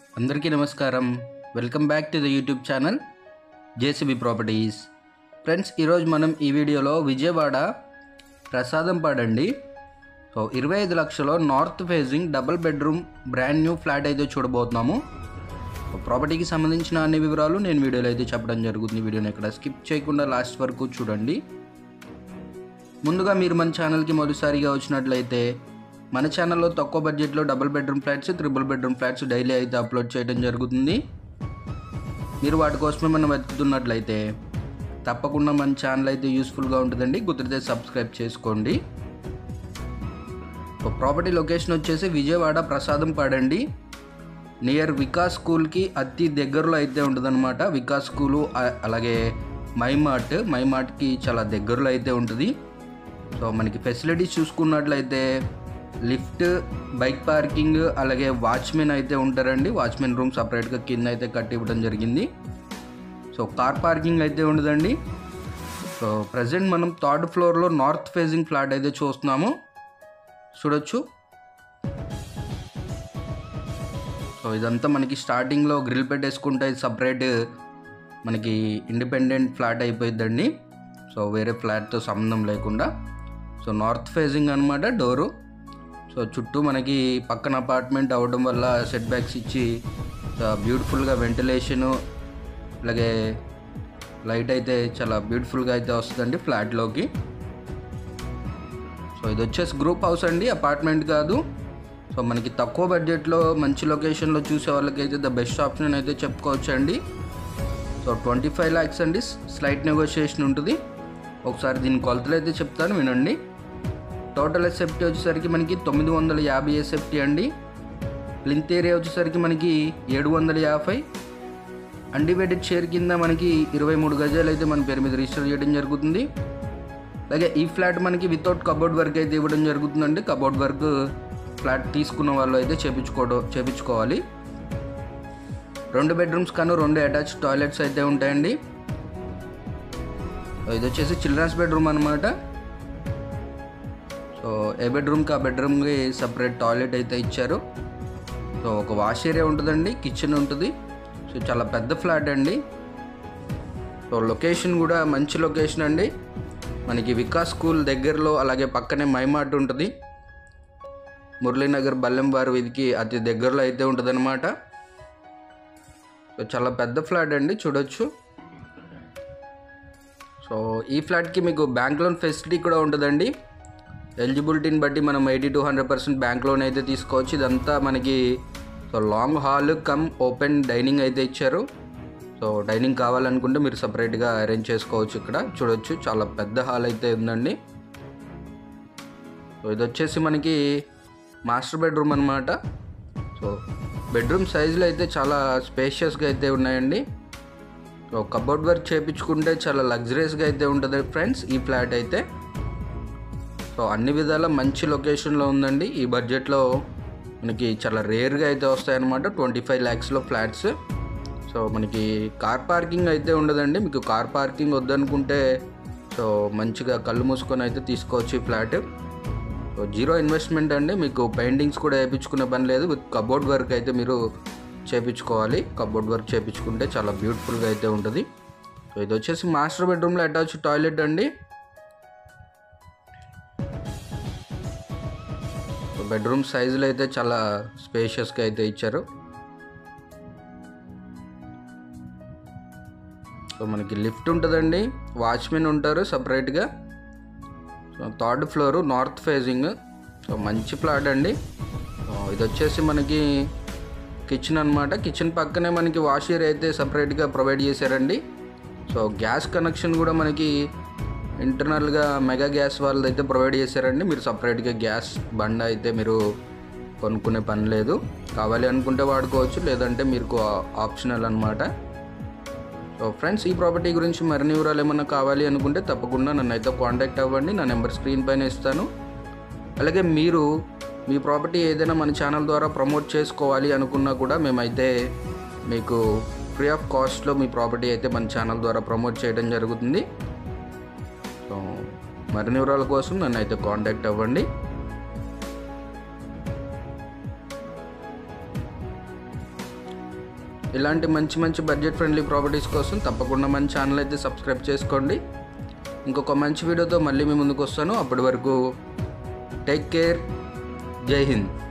అందరికీ నమస్కారం welcome back to the YouTube channel JCB properties friends ఈరోజు మనం ఈ వీడియోలో విజయవాడ ప్రసాదం పాడండి సో ఇరవై ఐదు లక్షలో north facing double bedroom brand new flat అయితే చూడబోతున్నాము సో ప్రాపర్టీకి సంబంధించిన అన్ని వివరాలు నేను వీడియోలో అయితే చెప్పడం జరుగుతుంది వీడియోని ఇక్కడ స్కిప్ చేయకుండా లాస్ట్ వరకు చూడండి ముందుగా మీరు మన ఛానల్కి మొదటిసారిగా వచ్చినట్లయితే మన ఛానల్లో తక్కువ బడ్జెట్లో double bedroom flats triple bedroom flats daily అయితే అప్లోడ్ చేయడం జరుగుతుంది మీరు వాటి కోసమే మనం వెతుకుతున్నట్లయితే తప్పకుండా మన ఛానల్ అయితే యూస్ఫుల్గా ఉంటుందండి కుదిరితే సబ్స్క్రైబ్ చేసుకోండి ప్రాపర్టీ లొకేషన్ వచ్చేసి విజయవాడ ప్రసాదం పాడండి నియర్ వికాస్ స్కూల్కి అతి దగ్గరలో అయితే ఉంటుందన్నమాట వికాస్ స్కూలు అ- అలాగే మైమార్ట్ మైమార్ట్కి చాలా దగ్గరలో అయితే ఉంటుంది సో మనకి ఫెసిలిటీస్ చూసుకున్నట్లయితే లిఫ్ట్ బైక్ పార్కింగ్ అలాగే వాచ్మెన్ అయితే ఉంటారండి వాచ్మెన్ రూమ్ సపరేట్గా కింద అయితే కట్టి ఇవ్వడం జరిగింది సో కార్ పార్కింగ్ అయితే ఉండదండి సో ప్రజెంట్ మనం థర్డ్ ఫ్లోర్లో నార్త్ ఫేజింగ్ ఫ్లాట్ అయితే చూస్తున్నాము చూడొచ్చు సో ఇదంతా మనకి స్టార్టింగ్లో గ్రిల్ పెట్టేసుకుంటే సపరేట్ మనకి ఇండిపెండెంట్ ఫ్లాట్ అయిపోయిద్దండి సో వేరే ఫ్లాట్తో సంబంధం లేకుండా సో నార్త్ ఫేజింగ్ అనమాట డోరు సో చుట్టూ మనకి పక్కన అపార్ట్మెంట్ అవ్వడం వల్ల సెట్ బ్యాక్స్ ఇచ్చి బ్యూటిఫుల్గా వెంటిలేషను అలాగే లైట్ అయితే చాలా బ్యూటిఫుల్గా అయితే వస్తుందండి ఫ్లాట్లోకి సో ఇది వచ్చేసి గ్రూప్ హౌస్ అండి అపార్ట్మెంట్ కాదు సో మనకి తక్కువ బడ్జెట్లో మంచి లొకేషన్లో చూసే వాళ్ళకైతే ద బెస్ట్ ఆప్షన్ అయితే చెప్పుకోవచ్చు అండి సో ట్వంటీ ఫైవ్ ల్యాక్స్ అండి స్లైట్ నెగోషియేషన్ ఉంటుంది ఒకసారి దీని కొలతలు అయితే చెప్తాను వినండి టోటల్ ఎస్ఎఫ్టీ వచ్చేసరికి మనకి తొమ్మిది వందల యాభై ఎస్ఎఫ్టీ అండి ప్లింత్ ఏరియా వచ్చేసరికి మనకి ఏడు వందల యాభై అన్డివైడెడ్ షేర్ కింద మనకి ఇరవై మూడు గజాలు అయితే మన పేరు మీద రిజిస్టర్ చేయడం జరుగుతుంది అలాగే ఈ ఫ్లాట్ మనకి వితౌట్ కబోర్డ్ వర్క్ అయితే ఇవ్వడం జరుగుతుందండి కబోర్డ్ వర్క్ ఫ్లాట్ తీసుకున్న వాళ్ళు అయితే చేపించుకోవడం చేపించుకోవాలి రెండు బెడ్రూమ్స్ కన్నా రెండు అటాచ్ టాయిలెట్స్ అయితే ఉంటాయండి సో ఇది వచ్చేసి చిల్డ్రన్స్ బెడ్రూమ్ అనమాట సో ఏ బెడ్రూమ్కి ఆ బెడ్రూమ్కి సపరేట్ టాయిలెట్ అయితే ఇచ్చారు సో ఒక వాష్ ఏరియా ఉంటుందండి కిచెన్ ఉంటుంది సో చాలా పెద్ద ఫ్లాట్ అండి సో లొకేషన్ కూడా మంచి లొకేషన్ అండి మనకి వికాస్ స్కూల్ దగ్గరలో అలాగే పక్కనే మైమార్ట్ ఉంటుంది మురళీనగర్ బల్లెంబారు వీధికి అతి దగ్గరలో అయితే ఉంటుందన్నమాట సో చాలా పెద్ద ఫ్లాట్ అండి చూడొచ్చు సో ఈ ఫ్లాట్కి మీకు బ్యాంక్ లోన్ ఫెసిలిటీ కూడా ఉంటుందండి ఎలిజిబిలిటీని బట్టి మనం eighty to hundred percent bank loan అయితే తీసుకోవచ్చు ఇదంతా మనకి so long hall cum open dining అయితే ఇచ్చారు సో డైనింగ్ కావాలనుకుంటే మీరు సపరేట్గా అరేంజ్ చేసుకోవచ్చు ఇక్కడ చూడొచ్చు చాలా పెద్ద హాల్ అయితే ఉందండి సో ఇది వచ్చేసి మనకి మాస్టర్ బెడ్రూమ్ అనమాట సో బెడ్రూమ్ సైజులు అయితే చాలా స్పేషియస్గా అయితే ఉన్నాయండి సో కబోర్డ్ వర్క్ చేయించుకుంటే చాలా లగ్జరియస్గా అయితే ఉంటుంది ఫ్రెండ్స్ ఈ ఫ్లాట్ అయితే సో అన్ని విధాల మంచి లొకేషన్లో ఉందండి ఈ బడ్జెట్లో మనకి చాలా రేర్గా అయితే వస్తాయన్నమాట ట్వంటీ ఫైవ్ ల్యాక్స్లో ఫ్లాట్స్ సో మనకి కార్ పార్కింగ్ అయితే ఉండదండి మీకు కార్ పార్కింగ్ వద్దనుకుంటే సో మంచిగా కళ్ళు మూసుకొని అయితే తీసుకోవచ్చు ఈ ఫ్లాట్ సో జీరో ఇన్వెస్ట్మెంట్ అండి మీకు పెయింటింగ్స్ కూడా వేయించుకునే పని లేదు విత్ కబోర్డ్ వర్క్ అయితే మీరు చేపించుకోవాలి కబోర్డ్ వర్క్ చేపించుకుంటే చాలా బ్యూటిఫుల్గా అయితే ఉంటుంది సో ఇది వచ్చేసి మాస్టర్ బెడ్రూమ్లో అటాచ్ టాయిలెట్ అండి సో బెడ్రూమ్ సైజులు అయితే చాలా స్పేషియస్గా అయితే ఇచ్చారు సో మనకి లిఫ్ట్ ఉంటుందండి వాచ్మెన్ ఉంటారు సపరేట్గా so third floor north facing so మంచి ఫ్లాట్ అండి సో ఇది వచ్చేసి మనకి కిచెన్ అనమాట కిచెన్ పక్కనే మనకి వాష్ ఏరియా అయితే సపరేట్గా ప్రొవైడ్ చేశారండి సో గ్యాస్ కనెక్షన్ కూడా మనకి ఇంటర్నల్గా మెగా గ్యాస్ వాళ్ళది అయితే ప్రొవైడ్ చేశారండి మీరు సపరేట్గా గ్యాస్ బండ అయితే మీరు కొనుక్కునే పని లేదు కావాలి అనుకుంటే వాడుకోవచ్చు లేదంటే మీకు ఆప్షనల్ అనమాట సో ఫ్రెండ్స్ ఈ ప్రాపర్టీ గురించి మరిన్ని వివరాలు ఏమన్నా కావాలి అనుకుంటే తప్పకుండా నన్ను అయితే కాంటాక్ట్ అవ్వండి నా నెంబర్ స్క్రీన్ పైన ఇస్తాను అలాగే మీరు మీ ప్రాపర్టీ ఏదైనా మన ఛానల్ ద్వారా ప్రమోట్ చేసుకోవాలి అనుకున్నా కూడా మేమైతే మీకు ఫ్రీ ఆఫ్ కాస్ట్లో మీ ప్రాపర్టీ అయితే మన ఛానల్ ద్వారా ప్రమోట్ చేయడం జరుగుతుంది సో మరిన్ని వివరాల కోసం నన్ను అయితే కాంటాక్ట్ అవ్వండి ఇలాంటి మంచి మంచి బడ్జెట్ ఫ్రెండ్లీ ప్రాపర్టీస్ కోసం తప్పకుండా మన ఛానల్ అయితే సబ్స్క్రైబ్ చేసుకోండి ఇంకొక మంచి వీడియోతో మళ్ళీ మీ ముందుకు వస్తాను అప్పటి వరకు టేక్ కేర్ జై హింద్